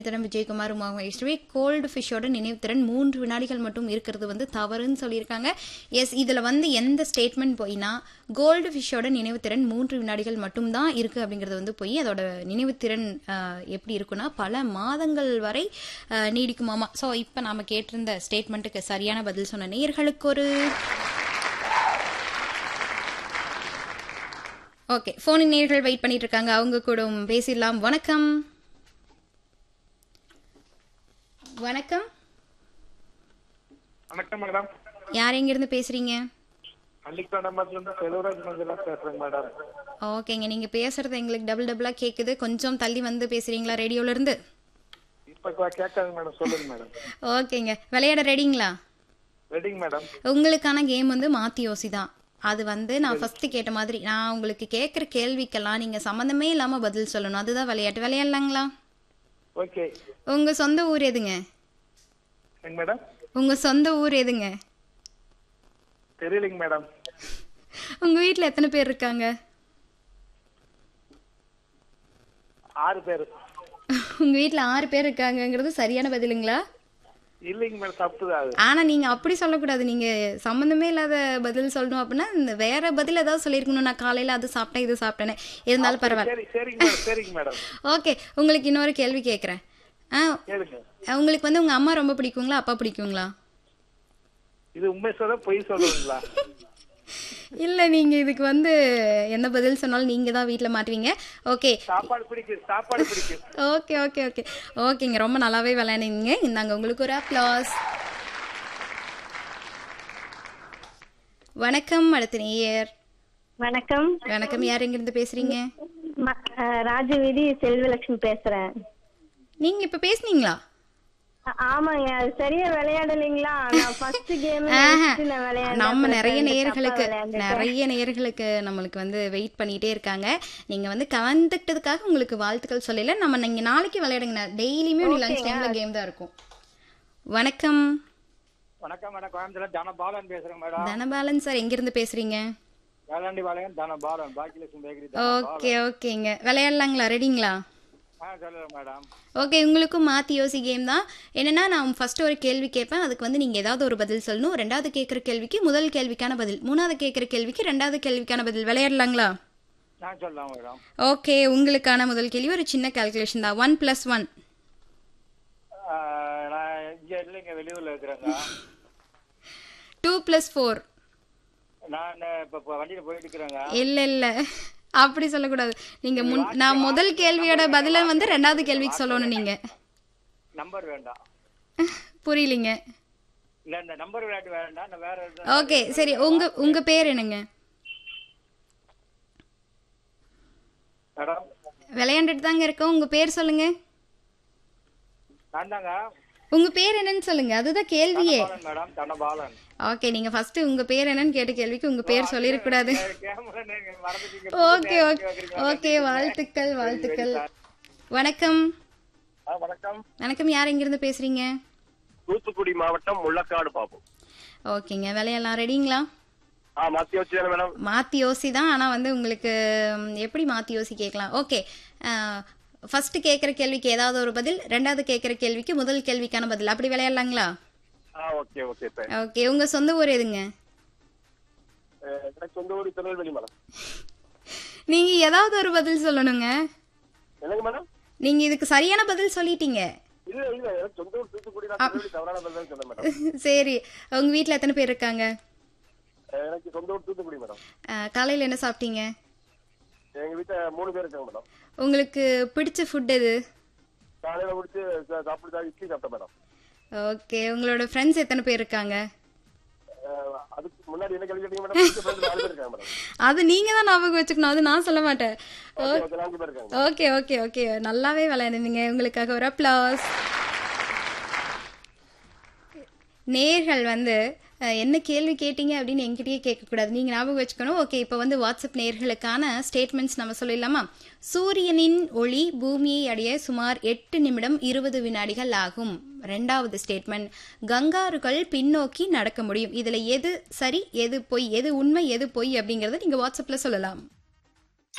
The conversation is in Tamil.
தினம் விஜயகுமார் உமா மகேஸ்வரி கோல்டு ஃபிஷ்ஷோட நினைவுத்திறன் மூன்று வினாடிகள் மட்டும் இருக்கிறது வந்து தவறுன்னு சொல்லியிருக்காங்க எஸ் இதில் வந்து எந்த ஸ்டேட்மெண்ட் போயினா கோல்டு ஃபிஷ்ஷோட நினைவுத்திறன் மூன்று வினாடிகள் மட்டும்தான் இருக்குது அப்படிங்கிறது வந்து போய் அதோட நினைவுத்திறன் ஆஹ், எப்படி இருக்குன்னா பல மாதங்கள் வரை ஆஹ், நீடிக்குமாமா ஸோ இப்போ நாம கேட்டிருந்த ஸ்டேட்மெண்ட்டுக்கு சரியான பதில் சொன்ன நேயர்களுக்கு ஒரு ஓகே ஃபோனின் நேயர்கள் வெயிட் பண்ணிட்டு இருக்காங்க அவங்க கூட பேசிடலாம் வணக்கம் வணக்கம் வணக்கம் மேடம் யார் எங்கிருந்து பேசுறீங்க பள்ளிக்கடம்பத்துல இருந்து செல்வராஜ் மஞ்சளா பேசுறேன் மேடம் ஓகேங்க நீங்க பேசுறது எங்களுக்கு டபுள் டபுளா கேக்குது கொஞ்சம் தள்ளி வந்து பேசுறீங்களா ரேடியோல இருந்து இப்ப கே- கேட்காது மேடம் சொல்லுங்க மேடம் ஓகேங்க விளையாட ரெடிங்களா ரெடிங் மேடம் உங்களுக்கான கேம் வந்து மாத்தி யோசி தான் அது வந்து நான் ஃபர்ஸ்ட் கேட்ட மாதிரி நான் உங்களுக்கு கேட்குற கேள்விக்கெல்லாம் நீங்க சம்மந்தமே இல்லாம பதில் சொல்லணும் அதுதான் விளையாட்டு விளையாடலாங்களா ஓகே உங்க சொந்த ஊர் எதுங்க எங்க மேடம் உங்க சொந்த ஊர் எதுங்க தெரியலைங்க மேடம் உங்க வீட்ல எத்தனை பேர் இருக்காங்க ஆறு பேர் உங்க வீட்ல ஆறு பேர் இருக்காங்கங்கிறது சரியான பதிலுங்களா இல்லைங்க மேடம் தப்பு தான் அது ஆனா நீங்க அப்படி சொல்லக்கூடாது நீங்க சம்மந்தமே இல்லாத பதில் சொல்லணும் அப்படின்னா இந்த வேற பதில் ஏதாவது சொல்லியிருக்கணும் நான் காலையில அது சாப்பிட்டேன் இது சாப்பிட்டேனே இருந்தாலும் பரவாயில்ல சரி சரிங்க மேடம் சரிங்க மேடம் ஓகே உங்களுக்கு இன்னொரு கேள்வி கேட்குறேன் ஆ கேளுங்க உங்களுக்கு வந்து உங்க அம்மா ரொம்ப பிடிக்குங்களா அப்பா பிடிக்குங்களா இது உண்மை சொல்ல பொய் சொல்லுவீங்களா இல்ல நீங்க இதுக்கு வந்து என்ன பதில் சொன்னாலும் நீங்க தான் வீட்ல மாட்டுவீங்க ஓகே சாப்பாடு பிடிக்கும் சாப்பாடு பிடிக்கும் ஓகே ஓகே ஓகே ஓகேங்க ரொம்ப நல்லாவே விளையாடுங்க இந்தாங்க உங்களுக்கு ஒரு அப்ளாஸ் வணக்கம் அடுத்த நேயர் வணக்கம் வணக்கம் யார் எங்கிருந்து பேசுறீங்க ம- அஹ் ராஜவீதி செல்வலட்சுமி பேசுறேன் நீங்க இப்ப பேசுனீங்களா அ- ஆமாங்க அது சரியா விளையாடலைங்களா நான் ஃபர்ஸ்ட் கேம் ஆஹா. நான் விளையாண்டேன் நம்ம அப்புறம் நிறைய ரெண்டு நேயர்களுக்கு தப்பா விளையாண்டுட்டேன். நிறைய நேயர்களுக்கு நம்மளுக்கு வந்து வெயிட் பண்ணிட்டே இருக்காங்க நீங்க வந்து கலந்துக்கிட்டதுக்காக உங்களுக்கு வாழ்த்துக்கள் சொல்லல நம்ம நீங்க நாளைக்கு விளையாடுங்க டெய்லியுமே லஞ்ச் டைம்ல கேம் தான் இருக்கும் வணக்கம் வணக்கம் மேடம் கோயம்புத்தூர் தனபாலன் பேசுறேன் மேடம் தனபாலன் சார் எங்கிருந்து பேசுறீங்க Velandipalayam Dhanapalan Bhagyalakshmi bakery okay ஓகேங்க விளையாடலாங்களா ரெடிங்களா ஆ சொல்லுங்க மேடம் ஓகே உங்களுக்கும் மாற்றி யோசி கேம் தான் என்னன்னா நான் ஃபர்ஸ்ட் ஒரு கேள்வி கேட்பேன் அதுக்கு வந்து நீங்கள் ஏதாவது ஒரு பதில் சொல்லணும் ரெண்டாவது கேட்குற கேள்விக்கு முதல் கேள்விக்கான பதில் மூணாவது கேட்குற கேள்விக்கு ரெண்டாவது கேள்விக்கான பதில் விளையாடலாங்களா நான் சொல்லலாம் மேடம் ஓகே உங்களுக்கான முதல் கேள்வி ஒரு சின்ன கால்குலேஷன் தான் ஒன் ப்ளஸ் ஒன் நான் இங்க இல்லைங்க வெளியூர்ல இருக்கிறேங்க டூ ப்ளஸ் ஃபோர் நான் இப்ப இப்ப வண்டியில போயிட்டு இருக்கிறேங்க இல்லை இல்லை அப்படி சொல்லக்கூடாது நீங்கள் முன் நான் முதல் கேள்வியோட பதிலை வந்து ரெண்டாவது கேள்விக்கு சொல்லணும் நீங்கள் நம்பர் வேண்டாம் புரியலிங்க இல்ல இந்த நம்பர் விளையாட்டு வேண்டாம் நான் வேற எதுவும் ஓகே சரி உங்க உங்க பேர் என்னங்க மேடம் விளையாண்டுட்டு தாங்க இருக்கோம் உங்க பேர் சொல்லுங்க நான் தாங்க உங்க பேர் என்னன்னு சொல்லுங்க அதுதான் கேள்வியே பாலன் மேடம் தனபாலன் ஓகே நீங்க ஃபர்ஸ்ட் உங்க பேர் என்னன்னு கேட்ட கேள்விக்கு உங்க பேர் சொல்லிருக்க கூடாது கேமரா நீங்க மறந்துட்டீங்க ஓகே ஓகே ஓகே வாழ்த்துக்கள் வாழ்த்துக்கள் வணக்கம் ஆ, வணக்கம் வணக்கம் யார் எங்கிருந்து பேசுறீங்க தூத்துக்குடி மாவட்டம் முள்ளக்காடு பாபு ஓகேங்க விளையாடலாம் ரெடிங்களா ஆ மத்திய வச்சு தானே மேடம் மாத்தி யோசி தான் ஆனா வந்து உங்களுக்கு ம், எப்படி மாத்தி யோசி கேட்கலாம் ஓகே ஃபர்ஸ்ட் கேட்குற கேள்விக்கு ஏதாவது ஒரு பதில் ரெண்டாவது கேட்குற கேள்விக்கு முதல் கேள்விக்கான பதில் அப்படி விளையாடலாங்களா ஆ ஓகே ஓகே சார் ஓகே உங்க சொந்த ஊர் எதுங்க எனக்கு சொந்த ஊர் திருநெல்வேலி மேடம் நீங்க ஏதாவது ஒரு பதில் சொல்லணுங்க என்னங்க மேடம் நீங்க இதுக்கு சரியான பதில் சொல்லிட்டீங்க இல்ல இல்ல எனக்கு சொந்த ஊர் தூத்துக்குடி நான் திருநெல்வேலி தவறான பதில் தான் சொன்னேன் மேடம் சரி உங்க வீட்ல எத்தனை பேர் இருக்காங்க எனக்கு சொந்த ஊர் தூத்துக்குடி மேடம் அஹ், காலையில என்ன சாப்பிட்டீங்க எங்க வீட்டுல மூணு பேர் இருக்காங்க மேடம் உங்களுக்கு பிடிச்ச ஃபுட் எது காலையில முடிச்சு சா- சாப்பிட்டு தான் இட்லி சாப்பிட்டேன் மேடம் ஓகே உங்களோட ஃப்ரெண்ட்ஸ் எத்தனை பேர் இருக்காங்க அஹ், அதுக்கு முன்னாடி என்ன கேள்வி கேட்டீங்க மேடம் பிடிச்ச friends நாலு பேர் இருக்காங்க மேடம் அது நீங்க தான் ஞாபகம் வச்சுக்கணும் அது நான் சொல்ல மாட்டேன் ஓகே ஓகே நாலு பேர் இருக்காங்க ஓகே ஓகே ஓகே நல்லாவே விளையாடுனீங்க உங்களுக்காக ஒரு அப்ளாஸ் நேர்கள் வந்து அஹ், என்ன கேள்வி கேட்டீங்க அப்படின்னு என்கிட்டயே கேட்கக்கூடாது நீங்கள் ஞாபகம் வச்சுக்கணும் ஓகே இப்போ வந்து வாட்ஸ்அப் நேர்களுக்கான ஸ்டேட்மெண்ட்ஸ் நம்ம சொல்லிடலாமா சூரியனின் ஒளி பூமியை அடைய சுமார் எட்டு நிமிடம் இருபது வினாடிகள் ஆகும் ரெண்டாவது ஸ்டேட்மெண்ட் கங்காருகள் பின்னோக்கி நடக்க முடியும் இதில் எது சரி எது பொய் எது உண்மை எது பொய் அப்படிங்கிறத நீங்கள் வாட்ஸ்அப்பில் சொல்லலாம்